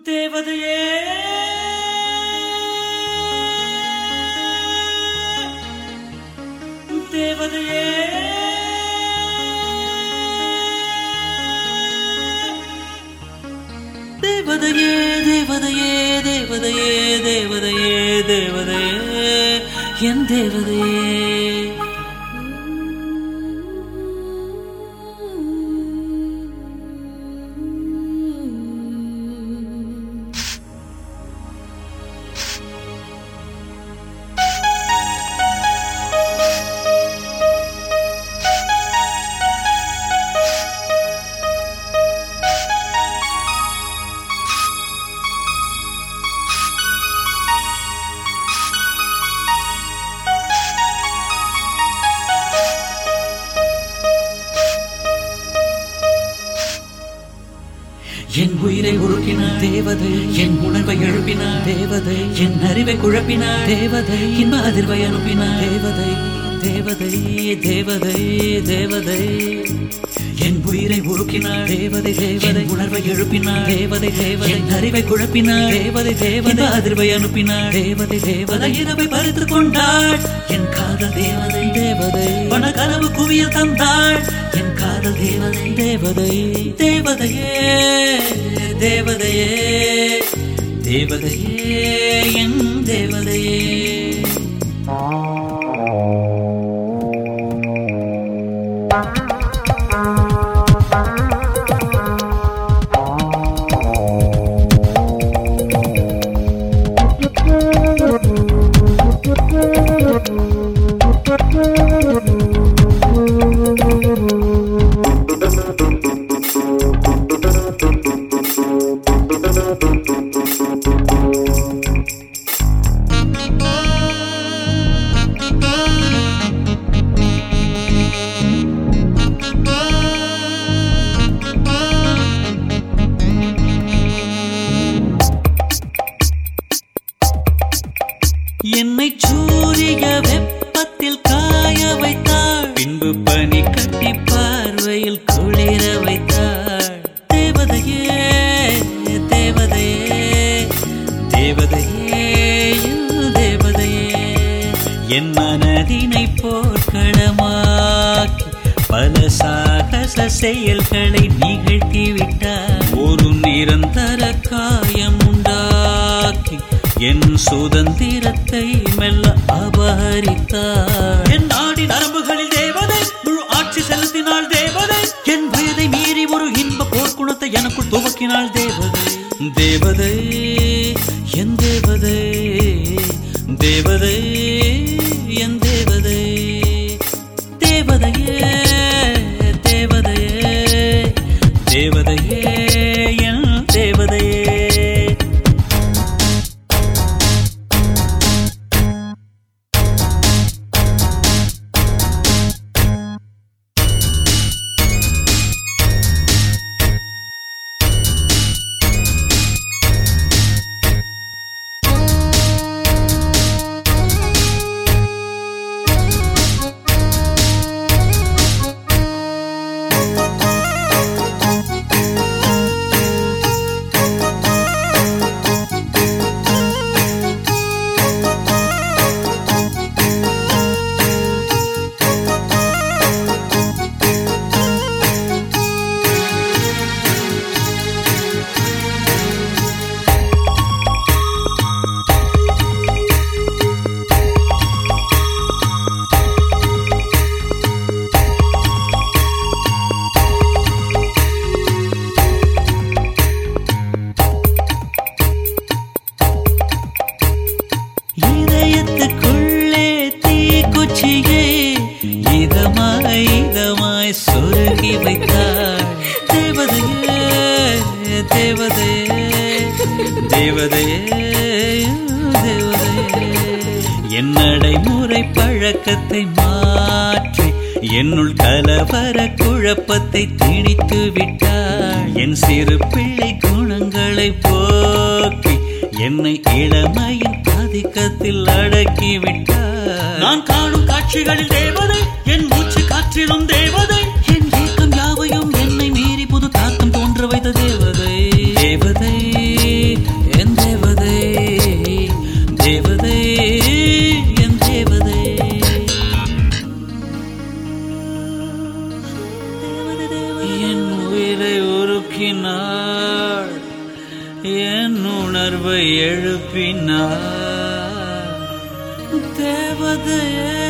தேவதையே தேவதையே தேவதையே தேவதையே தேவதையே தேவதையே தேவதையே என் தேவதையே என் உயிரை உருக்கினார் தேவதை என் உணர்வை எழுப்பினார் தேவதை என் அறிவை குழப்பினார் தேவதை இன்ப அதிர்வை அனுப்பினார் தேவதை தேவதை தேவதை தேவதை என் உயிரை உருக்கினார் தேவதை தேவதை உணர்வை எழுப்பினார் தேவதை தேவதை என் அறிவை குழப்பினார் தேவதை தேவதை அதிர்வை அனுப்பினார் தேவதை தேவதை இரவை பறித்து கொண்டாள் என் காதல் தேவதை தேவதை பண கனவு குவிய தந்தாள் என் காதல் தேவதை தேவதை தேவதையே தேவதையே தேவதையே என் தேவதையே என்னை சூரிய வெப்பத்தில் காய வைத்தாள் பின்பு பனி கட்டி பார்வையில் குளிர வைத்தாள் தேவதையே தேவதையே தேவதையே என் தேவதையே என் மனதினை போர்க்களமாக்கி பல சாகச செயல்களை நிகழ்த்தி விட்டார் ஒரு நிரந்தர காயம் உண்டாக்கி என் சுதந்திரத்தை மெல்ல அபகரித்தார் என் நாடி நரம்புகளில் தேவதை முழு ஆட்சி செலுத்தினாள் தேவதை என் வயதை மீறி ஒரு இன்ப போர்க்குணத்தை எனக்குள் துவக்கினாள் தேவதை தேவதை என் தேவதை தேவதை என் தேவதை தேவதையே தேவதையே தேவதையே என் தேவதையே இதயத்துக்குள்ளே தீக்குச்சியே இதமாய் இதமாய் சொருகி வைத்தாள் தேவதையே தேவதையே தேவதையே தேவதையே என் நடைமுறை பழக்கத்தை மாற்றி என்னுள் கலவர குழப்பத்தை திணித்து விட்டாள் என் சிறு பிள்ளை குணங்களை போக்கி என்னை இளமையின் ஆதிக்கத்தில் அடக்கி விட்டார் நான் காணும் காட்சிகளில் தேவதை என் மூச்சு காற்றிலும் தேவதை என் ஏக்கம் யாவையும் என்னை மீறி புது தாக்கம் தோன்ற வைத்த தேவதை தேவதை உருக்கினாள் என் உணர்வை எழுப்பினாள் தேவதையே